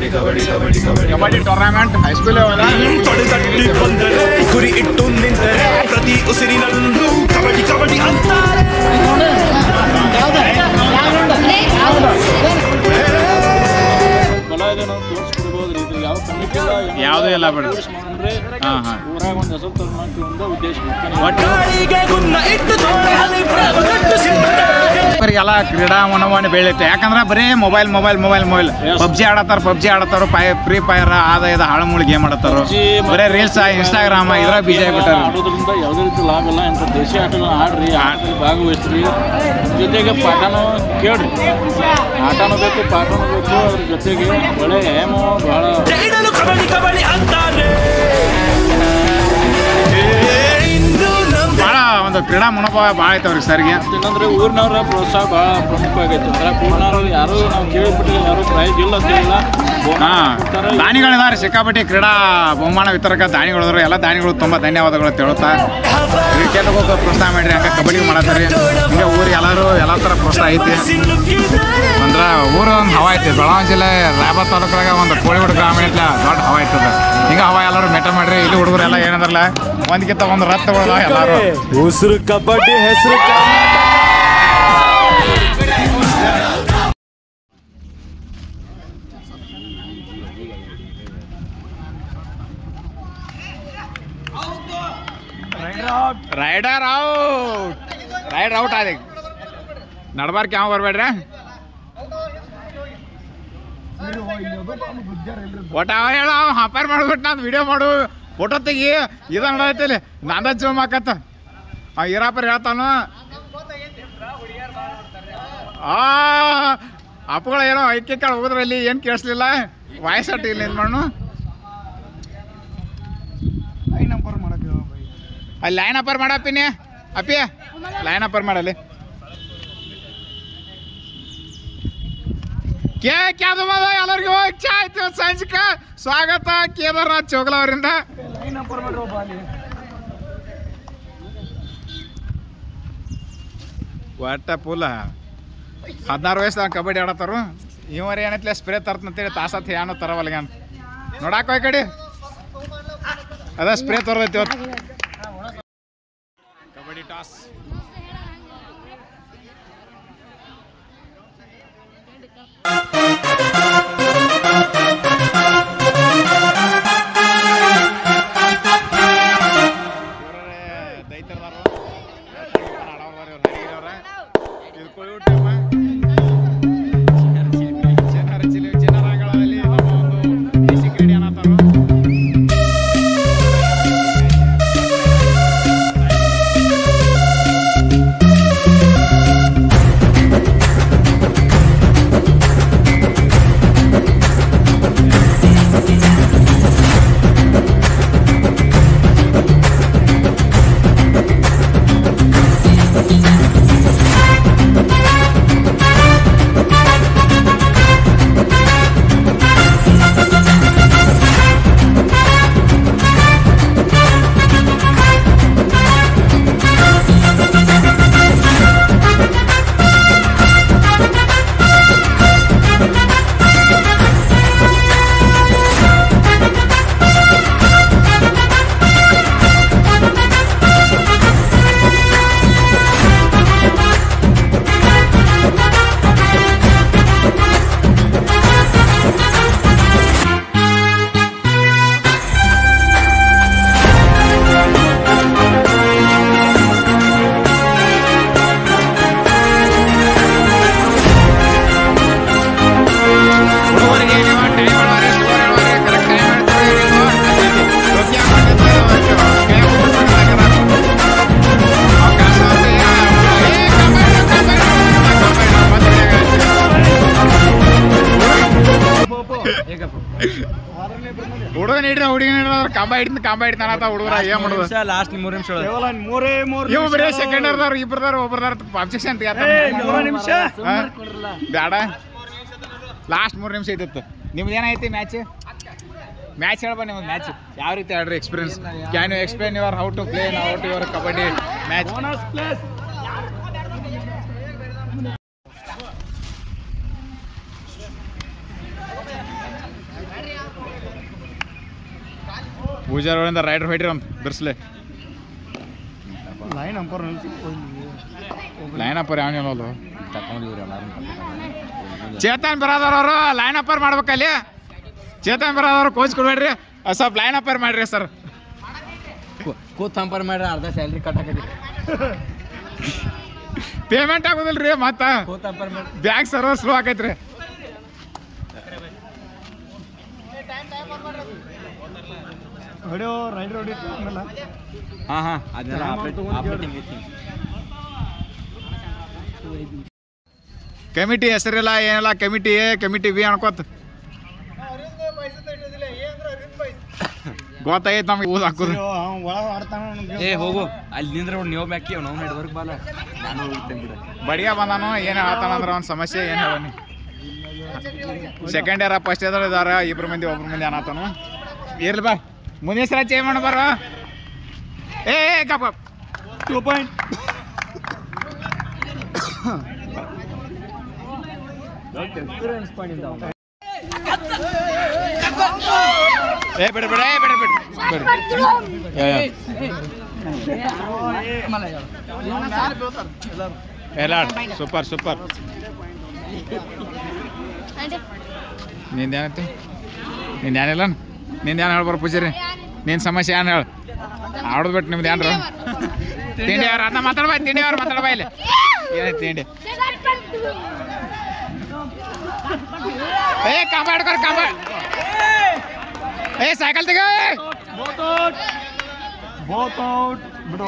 Kabaddi tournament high school ತೊಡೆತಟ್ಟಿ ಬಂದರೆ ಗುರಿ ಇಟ್ಟು ನಿಂತರೆ ಪ್ರತಿ ಉಸಿರಿನಲ್ಲೂ ಕಬಡ್ಡಿ ಕಬಡ್ಡಿ ಅಂತಾರೆ ಬಲ ಇದೆ ನಾವು ತೋರಿಸ್ಕೊಡ್ಬೋದ್ರಿ ಇದು ಯಾವ ಕಮಿಟಿ ಯಾವುದೂ ಇಲ್ಲ ಬಿಡು. ಅಂದ್ರೆ ಹಾಂ ಹಾಂ ಊರಾಗ ಒಂದು ಹೆಸರು ತಗೊಂಡು ಒಂದು ಉದ್ದೇಶ ಒಟ್ಟು ಗಾಳಿಗೆ ಗುನ್ನ ಇಟ್ಟು ತೋಳಲಿ ಪ್ರಾಣಗಟ್ಟು ಸಿಂಹದ ಮಕ್ಕಳಿಗೆಲ್ಲ ಕ್ರೀಡಾ ಮನೋಭಾವನೆ ಬೆಳೆಯುತ್ತೆ ಯಾಕಂದ್ರೆ ಬರೀ mobile mobile mobile mobile Yes. PUBG ಆಡತ್ತಾರ ಪಬ್ಜಿ ಆಡತ್ತಾರ ಪೈ ಫ್ರೀ ಫೈರ್ ಆದ ಇದು ಹಾಳು ಮೂಳು ಗೇಮ್ ಆಡತ್ತಾರ ಬರೀ ರೀಲ್ಸ್ ಇನ್ಸ್ಟಾಗ್ರಾಮ್ ಇದ್ರ ಬಿಜಿ ಆಗ್ಬಿಟ್ಟಾರ ಆಡೋದ್ರಿಂದ ಯಾವುದೇ ರೀತಿ ಲಾಭ ಇಲ್ಲ ಇಂಥ ದೇಶಿ ಆಟಗಳನ್ನ ಆಡ್ರಿ ಆಟದಲ್ಲಿ ಭಾಗವಹಿಸ್ರಿ ಜೊತೆಗೆ ಪಾಠನೂ ಕೇಳ್ರಿ ಆಟನೂ ಬೇಕು ಪಾಠನೂ ಬೇಕು ಅದ್ರ ಜೊತೆಗೆ ಒಳ್ಳೆ ಏಮೋ ಭಾಳ ಜೈಡಲು ಕಬಡ್ಡಿ ಕಬಡ್ಡಿ ಅಂತಾರೆ ಏ, ಇಂದು ನಮ್ಮ ಭಾಳ ಒಂದು ಕ್ರೀಡಾ ಮನೋಭಾವ ಭಾಳ ಐತವ್ರಿ ಸರ್ಗೆ ಇನ್ನಂದ್ರೆ ಊರಿನವರ ಪ್ರೋತ್ಸಾಹ ಭಾಳ ಪ್ರಮುಖ ಆಗೈತೆ ಅಂದ್ರೆ ಊರಿನವ್ರು ಯಾರು ನಾವು ಕೇಳಿಬಿಟ್ಟಿಲ್ಲ ಯಾರು ಪ್ರೈಸ್ ಇಲ್ಲ ಅಂತ ಇಲ್ಲ ಹಾ ದಾನಿಗಳಿದಾರೆ ಸಿಕ್ಕಾಪಟ್ಟೆ ಕ್ರೀಡಾ ಬಹುಮಾನ ವಿತರಕ ದಾನಿಗಳಿದ್ರು ಎಲ್ಲ ದಾನಿಗಳು ತುಂಬಾ ಧನ್ಯವಾದಗಳು ತಿಳುತ್ತಾ ಕ್ರಿಕೆಟ್ ಹೋಗಿ ಪ್ರೋತ್ಸಾಹ ಮಾಡ್ರಿ ಹಂಗೆ ಕಬಡ್ಡಿ ಮಾಡತ್ತಾರಿ ಹಿಂಗೆ ಊರು ಎಲ್ಲರೂ ಎಲ್ಲ ಥರ ಪ್ರೋತ್ಸಾಹ ಐತಿ ಸಿಲುಕಿದರೆ ಅಂದ್ರೆ ಊರು ಒಂದು ಹವಾ ಐತಿ ಬೆಳಗಾವಿ ಜಿಲ್ಲೆ ರಾಯಬಾಗ್ ತಾಲೂಕಾಗ ಒಂದು ಕೋಳಿಗೋಡು ಗ್ರಾಮೀಣ ಐತ್ಲ ದೊಡ್ಡ ಹವಾ ಐತದ ಹಿಂಗೆ ಹವಾ ಎಲ್ಲರೂ ಮೆಟ ಮಾಡ್ರಿ ಇಲ್ಲಿ ಹುಡುಗರು ಎಲ್ಲ ಏನಂದ್ರಲ್ಲ ಒಂದ್ಕಿಂತ ಒಂದು ರಥಗಳು ಎಲ್ಲರೂ ಉಸಿರು ಕಬಡ್ಡಿ ಹೆಸರು ರೈಡರ್ ಔಟ್ ರೈಡರ್ ಔಟ್ ಆದ ನಡ್ಬಾರ್ಕ್ ಯಾವ ಬರ್ಬೇಡ್ರಿ ಒಟ್ಟ ಅವ ಹೇಳ ಅವ ಹಂಪೈರ್ ಮಾಡ್ಬಿಟ್ಟು ನಾನು ವಿಡಿಯೋ ಮಾಡು ಫೋಟೋ ತೆಗಿ ಇದು ನಡೈತಿಲ್ಲಿ ನಂದ ಜೂಮ್ ಹಾಕತ್ತ ಅವ ಈರಾಪರ್ ಹೇಳ್ತಾನು ಆ ಅಪ್ಪಗಳ ಏನೋ ಐಕ್ಯ ಕಾಳು ಹೋದ್ರಲ್ಲಿ ಏನು ಕೇಳಿಸ್ಲಿಲ್ಲ ವಾಯ್ಸ್ ಅಟ್ಟು ಇಲ್ಲ ಏನು ಮಾಡು ಅಲ್ಲಿ ಲೈನ್ ಅಪ್ಪರ್ ಮಾಡಪ್ಪಿನಿ ಅಪ್ಪಿ ಲೈನ್ ಅಪ್ಪರ್ ಮಾಡಲ್ಲಿ ಕೇ ಕ್ಯಾದು ಮಾದ ಎಲ್ಲರಿಗೂ ಹೋಗಿ ಚಾ ಆಯ್ತು ಸಂಜಿಕ ಸ್ವಾಗತ ಕೇದಾರ್ನಾಥ್ ಚೋಗ್ಲ ಅವರಿಂದ ಒಟ್ಟ ಪುಲ್ಲ ಹದಿನಾರು ವಯಸ್ಸು ಕಬಡ್ಡಿ ಆಡತ್ತಾರು ಇವರ ಏನೈತ್ಲೆ ಸ್ಪ್ರೇ ತರ್ತಂತೇಳಿ ತಾಸತ್ ಏನೋ ತರವಲ್ಗ ನೋಡಾಕ ಹೋಯ್ ಕಡೆ ಅದ ಸ್ಪ್ರೇ ತರದೈತಿ ಇವತ್ತು ಕಬಡ್ಡಿ ಟಾಸ್ ಹುಡುಗರಿಗೆ ನೀವು ಟೈಮ್ ಮಾಡೋರೆ ಸ್ಕೋರ್ ಹೇಳೋರೆ ಕರೆಕ್ಟ್ ಟೈಮ್ ಹೇಳ್ತಾರೆ ನೀವು ಯೋಗ್ಯ ಮಾಡಿದ್ರೆ ಕೈ ಮುಗಿಸ್ಕೊಂಡು ಅವಕಾಶ ಅಂತ ಏ ಕಬಡ್ಡಿ ಕಬಡ್ಡಿ ಕಬಡ್ಡಿ ಹುಡುಗ ನೀಡ್ರ ಹುಡುಗಿ ನೀಡ್ರ ಕಂಬ ಹಿಡಿದ ಕಂಬ ಹಿಡಿತಾನತ್ತ ಹುಡುಗರ ಏನ್ ಮಾಡುದು ಲಾಸ್ಟ್ ಮೂರು ನಿಮಿಷ ಕೇವಲ ಮೂರೇ ಮೂರು ಇವ್ ಬರೀ ಸೆಕೆಂಡ್ ಇರ್ದಾರ ಇಬ್ಬರದಾರ ಒಬ್ಬರದಾರ ಅಬ್ಜೆಕ್ಷನ್ ಮೂರು ನಿಮಿಷ ಬೇಡ ಲಾಸ್ಟ್ ಮೂರು ನಿಮಿಷ ಇದ್ದಿತ್ತು ನಿಮ್ದು ಏನೈತಿ ಮ್ಯಾಚ್ ಮ್ಯಾಚ್ ಹೇಳ್ಬ ನಿಮ್ದು ಮ್ಯಾಚ್ ಯಾವ ರೀತಿ ಆಡ್ರಿ experience can you explain your how to play how to your kabaddi match Pujar ಒಳಗಿಂದ ರೈಡರ್ ಹೊಯ್ಟ್ರಿ ಅಂತ ಬಿರ್ಸ್ಲೆ ಲೈನ್ ಅಂಪರ್ ಲೈನ್ ಅಪ್ಪರ್ ಯಾವ ಹೇಳೋದು ತಗೊಂಡಿವ್ರಿ ಎಲ್ಲಾರು ಚೇತನ್ ಬರೋದವ್ರು ಅವರು ಲೈನ್ ಅಪ್ಪರ್ ಮಾಡ್ಬೇಕಲ್ಲಿ ಚೇತನ್ ಬರೋದವ್ರು ಕೋಚ್ ಕೊಡ್ಬೇಡ್ರಿ ಅದ್ ಸ್ವಲ್ಪ ಲೈನ್ ಅಪ್ಪರ್ ಮಾಡ್ರಿ ಸರ್ ಕೂತ್ ಅಂಪರ್ ಮಾಡ್ರಿ ಅರ್ಧ ಸ್ಯಾಲ್ರಿ ಕಟ್ ಹಾಕೈತಿ ಪೇಮೆಂಟ್ ಆಗೋದಿಲ್ರಿ ಮತ್ತ ಕೂತ್ ಅಂಪರ್ ಮಾಡಿ ಬ್ಯಾಗ್ ಸರ್ವರ್ ಸ್ಲೋ ಆಕೈತ್ರಿ ಹೊಡಿಯೋ ರೈಡ್ರ್ ಹೊಡಿ ಆಮೇಲೆ ಹಾಂ ಹಾಂ ಅದನ್ನೆಲ್ಲ ಆಪ್ರೇಟಿಂಗ್ ಐತಿ ಕಮಿಟಿ ಹೆಸರಿಲ್ಲ ಏನಿಲ್ಲ ಕಮಿಟಿ ಎ ಕಮಿಟಿ ಬಿ ಅನ್ಕೋತ ಗೊತ್ತಾಗೈತೆ ನಮ್ಗೆ ಊದ್ ಹಾಕೋದು ಒಳಗೆ ಆಡ್ತಾನ ಏ ಹೋಗು ಅಲ್ಲಿ ನಿಂದ್ರೆ ನೀವು ಬ್ಯಾಕಿ ನಾವು ನೆಟ್ವರ್ಕ್ ಬಾಲ ನಾನು ಹೋಗ್ತೇನೆ ಬಿಡ ಬಡಿಯ ಬಂದಾನು ಏನು ಹೇಳ್ತಾನ ಅಂದ್ರೆ ಅವ್ನ ಸಮಸ್ಯೆ ಏನು ಹೇಳನಿ ಸೆಕೆಂಡ್ ಇಯರ್ ಫಸ್ಟ್ ಇಯರ್ ಇದಾರ ಇಬ್ರು ಮಂದಿ ಒಬ್ರು ಮಂದಿ ಅನ್ನತಾನು ಇರ್ಲಿ ಬಾ ಮುಂದಿನ ಸಲ ಚೇಂಜ್ ಮಾಡ ಬರೋ ಏ ಏ, ಗಪ್ ಗಪ್ ಟೂ ಪಾಯಿಂಟ್ ಎಕ್ಸ್ಪೀರಿಯನ್ಸ್ ಪಾಯಿಂಟ್ ಏ ಬಿಡ ಬಿಡ ಏ ಬಿಡ ಬಿಡ ಬಿಡ ಏ, ಏ. ಎಲ್ಲ ಸೂಪರ್ ಸೂಪರ್ ನಿಂದೇನೈತಿ ನಿಂದ ಏನಿಲ್ಲ ನಿಂದ ಏನು ಹೇಳ್ಬಾರ ಪೂಜಾರಿ ನಿನ್ನ ಸಮಸ್ಯೆ ಏನು ಹೇಳು ಆಡೋದು ಬಿಟ್ಟು ನಿಮ್ದು ಏನ್ರ ತಿಂಡಿ ಅವ್ರು ಅದನ್ನ ಮಾತಾಡ್ಬಾ ತಿಂಡಿ ಅವ್ರು ಮಾತಾಡ್ಬಾ ಇಲ್ಲಿ ಏನೈತಿ ತಿಂಡಿ ಏ ಕಾಂಬ ಹಿಡ್ಕೊರ್ ಕಾಂಬ ಏ ಸೈಕಲ್ ತೆಗ ಬೋತ್ ಔಟ್ ಬಿಡು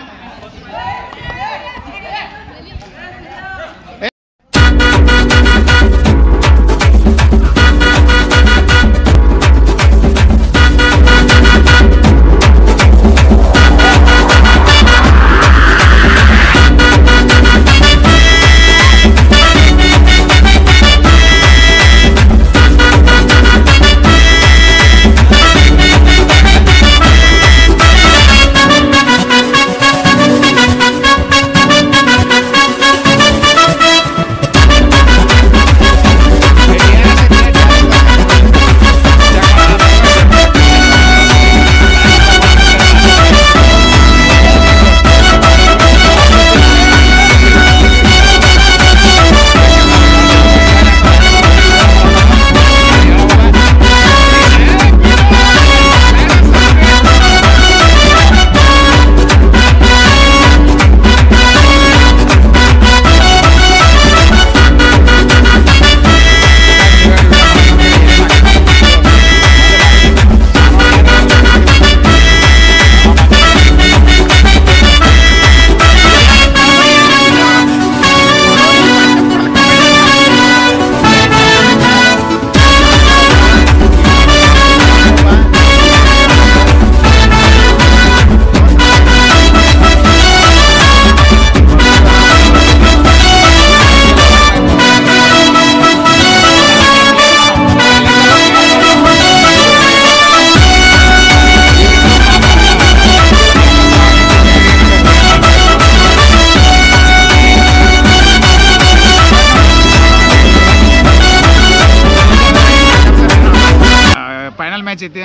ಫೈನಲ್ ಮ್ಯಾಚ್ ಐತಿ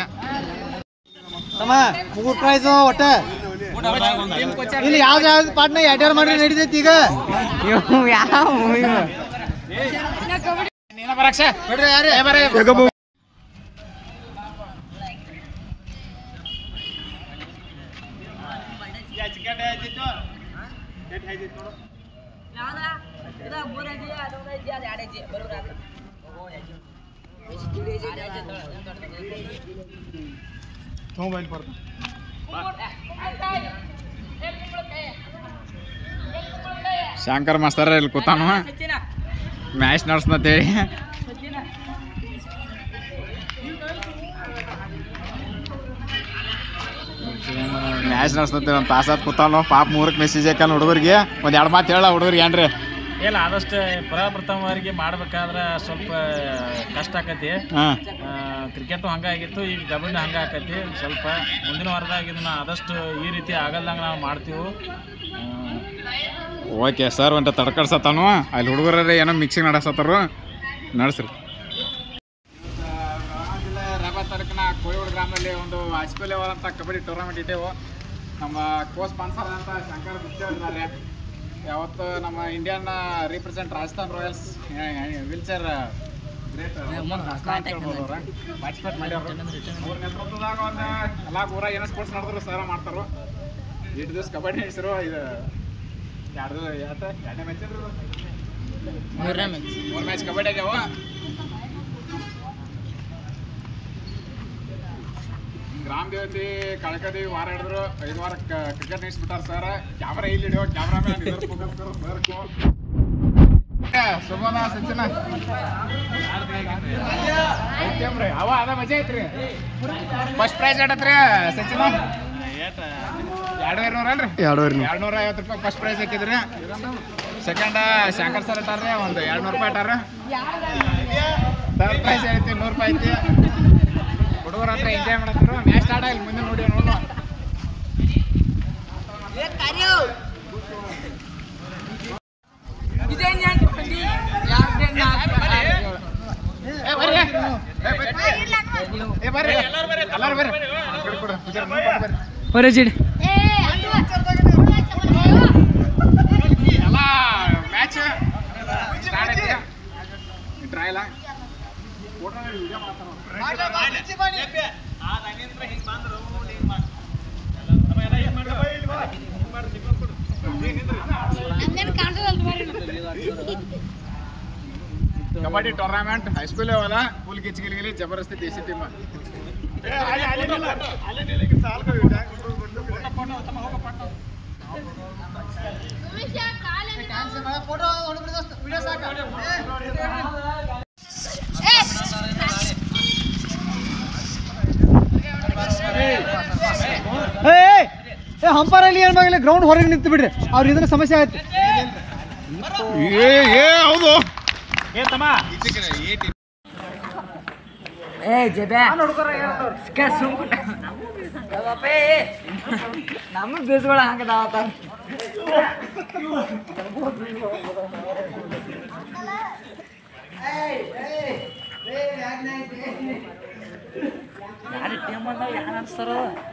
ತಮ್ಮ ಮೂರು ಪ್ರೈಸ್ ಒಟ್ಟ ಇಲ್ಲಿ ಯಾವ್ದು ಯಾವ್ದು ಪಾಟ್ನ ಎರಡೆರಡು ಮಾಡಿ ನಡೀತೈತಿ ಈಗ ನೀನ ಬರಕ್ಷ ನೋಡ್ರಿ ಯಾರೇ ಏ ಬರ್ರಿ. ಮೊಬೈಲ್ ಬರ್ತ ಶಂಕರ್ ಮಾಸ್ತರ ಇಲ್ಲಿ ಕೂತಾನು ಮ್ಯಾಚ್ ನಡ್ಸ್ನಂತೇಳಿ ಮ್ಯಾಚ್ ನಡ್ಸ್ನಂತೇಳಿ ಒಂದು ತಾಸಾತ್ ಕೂತಾನು ಪಾಪ ಮೂರಕ್ಕೆ ಮೆಸೇಜ್ ಹಾಕಲ್ಲ ಹುಡುಗರಿಗೆ ಒಂದು ಎರಡು ಮಾತು ಹೇಳ ಹುಡುಗರಿಗೆ ಏನ್ರಿ ಇಲ್ಲ ಆದಷ್ಟು ಪ್ರಪ್ರಥಮವಾಗಿ ಮಾಡ್ಬೇಕಾದ್ರೆ ಸ್ವಲ್ಪ ಕಷ್ಟ ಆಕತಿ ಹಾಂ ಕ್ರಿಕೆಟು ಹಂಗಾಗಿತ್ತು ಈಗ ಕಬಡ್ಡಿ ಹಂಗೆ ಆಕತಿ ಸ್ವಲ್ಪ ಮುಂದಿನ ವಾರದಾಗ ಇದನ್ನ ಆದಷ್ಟು ಈ ರೀತಿ ಆಗಲ್ದಂಗೆ ನಾವು ಮಾಡ್ತೀವಿ ಓಕೆ ಸರ್ ಒಂಟ ತಡ್ಕಡ್ಸತ್ತಾನು ಅಲ್ಲಿ ಹುಡುಗರೇ ಏನೋ ಮಿಕ್ಸಿಂಗ್ ನಡೆಸತ್ತಾರು ನಡೆಸ್ರಿ ರಬ ತಡ್ಕನ ಕೋಳಿಗೋಡು ಗ್ರಾಮದಲ್ಲಿ ಒಂದು ಎಸ್ ಪಿ ಲೆವೆಲ್ ಅಂತ ಕಬಡ್ಡಿ ಟೂರ್ನಮೆಂಟ್ ಇಟ್ಟೆವು ನಮ್ಮ ಕೋ ಸ್ಪಾನ್ಸರ್ ಅಂತ ಶಂಕರ್ ಬಿಚ್ಚರ್ ಇದ್ದಾರೆ ಯಾವತ್ತು ನಮ್ಮ ಇಂಡಿಯನ್ ರಿಪ್ರೆಸೆಂಟ್ ರಾಜಸ್ಥಾನ್ ರಾಯಲ್ಸ್ ವಿಲ್ಚರ್ ಗ್ರೇಟ್ ಪಾರ್ಟಿಸಿಪೇಟ್ ಮಾಡ್ಯಾರ ಅವ್ರ ನೇತೃತ್ವದಾಗ ಒಂದು ಎಲ್ಲ ಊರಾಗ ಏನೋ ಸ್ಪೋರ್ಟ್ಸ್ ನಡೆದ್ರು ಸರ ಮಾಡ್ತಾರೋ ಎಂಟು ದಿವಸ ಕಬಡ್ಡಿ ನಡೆಸಿರು ಇದು ಎರಡು ಎರಡು ಎರಡನೇ ಮ್ಯಾಚ್ ಮೂರನೇ ಮ್ಯಾಚ್ ಮೂರು ಮ್ಯಾಚ್ ಕಬಡ್ಡಿ ಆಗ್ಯಾವ ಗ್ರಾಮ ದೇವತಿ ಕಳಕದೇವಿ ವಾರ ಹಿಡಿದ್ರು ಐದು ವಾರ ಕ್ರಿಕೆಟ್ ನಿಲ್ಸ್ಬಿಟ್ಟಾರ ಸರ್ ಕ್ಯಾಮ್ರಾ ಇಲ್ಲಿ ಹಿಡಿಯೋ ಕ್ಯಾಮ್ರಾಮ್ಯಾನ್ ಇದ್ರ ಫೋಕಸ್ ಕರೋ ಸರ್ಕು ಸುಮನ ಸಚಿನ ಐತೇಮ್ರಿ ಅವ ಅದ ಮಜಾ ಐತ್ರಿ ಫಸ್ಟ್ ಪ್ರೈಸ್ ಎಡತ್ರಿ ಸಚಿನ ಎರಡುವರೆ ನೂರ ಅಲ್ರಿ ಎರಡೂವರೆ ನೂರು. ಎರಡ್ನೂರ ಐವತ್ತು ರೂಪಾಯಿ ಫಸ್ಟ್ ಪ್ರೈಸ್ ಹಾಕಿದ್ರಿ ಸೆಕೆಂಡ್ ಶಂಕರ್ ಸರ್ ಇಟ್ಟಾರ್ರಿ ಒಂದು ಎರಡು ನೂರು ರೂಪಾಯಿ ಇಟ್ಟಾರ ಥರ್ಡ್ ಪ್ರೈಸ್ ಐತಿ ನೂರು ರೂಪಾಯಿ ಐತಿ ಹುಡುಗರ ಹತ್ರ ಎಂಜಾಯ್ ಮಾಡತ್ತಾರೆ ಮ್ಯಾಚ್ ಸ್ಟಾರ್ಟ್ ಆಗಿಲ್ಲ ಮುಂದೆ ನೋಡಿ ನೋಡು ಏ ಬರ್ರಿ ಏ ಬರ್ರಿ. ಏ ಬರ್ರಿ ಎಲ್ಲರೂ ಬರ್ರಿ ಎಲ್ಲರೂ ಬರ್ರಿ ಆ ಕಡೆ ಕೊಡು, ಪೂಜಾರಿ ಮುಂದೆ ಕೊಟ್ಟು ಬರ್ರಿ ಹೊರಜಿಡ್ ಎಲ್ಲ ಮ್ಯಾಚ್ ಸ್ಟಾರ್ಟ್ ಐತಿ ಟ್ರೈ ಇಲ್ಲ ಫೋಟೋ ವಿಡಿಯೋ ಮಾಡ್ತಾರ ಕಬಡ್ಡಿ ಟೂರ್ನಮೆಂಟ್ ಹೈಸ್ಕೂಲ್ ಲೆವೆಲ ಫುಲ್ ಗಿಚ್ಗಿಲಿಗಿಲಿ ಜಬರ್ದಸ್ತಿ ದೇಸಿ ಟೀಮ್ ಫೋಟೋ ವಿಡಿಯೋ ಸಾಕು ಏ ಏ ಹಂಪರಲ್ಲಿ ಏನು ಬಾಗಿಲ್ಲ ಗ್ರೌಂಡ್ ಹೊರಗೆ ನಿಂತು ಬಿಡ್ರಿ ಅವ್ರ ಇದನ್ನ ಸಮಸ್ಯೆ ಆಯ್ತು ಏ ಏ ಹೌದು ಏ ಜಬೆ ನಮ್ಮ ಬೀಜಗಳು ಹಂಗದಾವತ್ತ ಯಾರು ಟೀಮ್ ಬಂದಾವ ಯಾರು ಅನ್ಸ್ತಾರ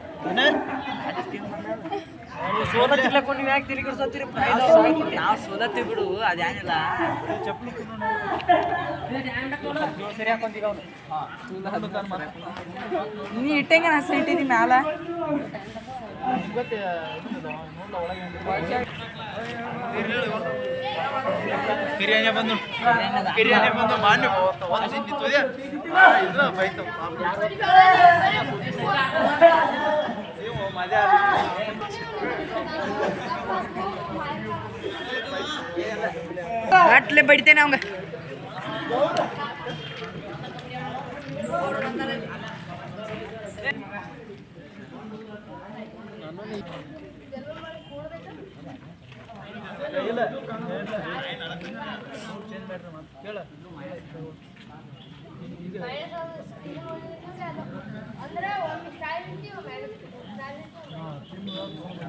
ಸೋಲತ್ತಿರ್ಲಕ್ಕ ನೀವು ಯಾಕೆ ತಿರುಗಿ ಸೋತಿರಿ ನಾವು ಸೋಲತ್ತೀವಿ ಬಿಡು ಅದೇನಿಲ್ಲ ನೀ ಇಟ್ಟಂಗೆ ಹಸ ಇಟ್ಟಿದಿ ಮ್ಯಾಲ ಗಟ್ಲೆ ಬಡಿತೇನೆ ಅವಂಗ ಅಂದ್ರೆ ಒಂದು ಸ್ಟೈಲ್ ಇರ್ತೀವಿ ಮೇಲೆ ಸ್ಟೈಲ್ ಇರ್ತೀವಿ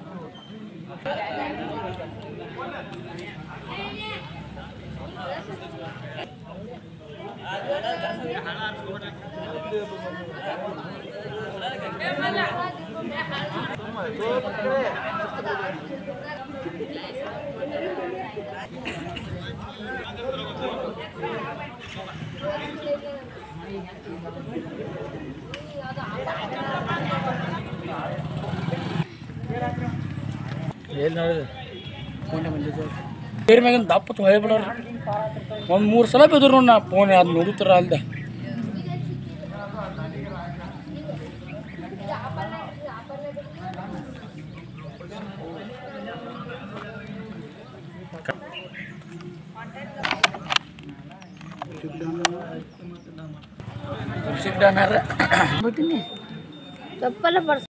ಬೇರೆ ಮ್ಯಾಗಿನ ದಪ್ಪ ತೊಳೆ ಬಿಡೋರು ಒಂದು ಮೂರು ಸಲ ಬೆದ್ರು ನಾ ಫೋನ್ ಅದು ನೋಡುತ್ತಾರ ಅಲ್ದೆ ತಪ್ಪಲ್ಲ ಪಡ್ಸ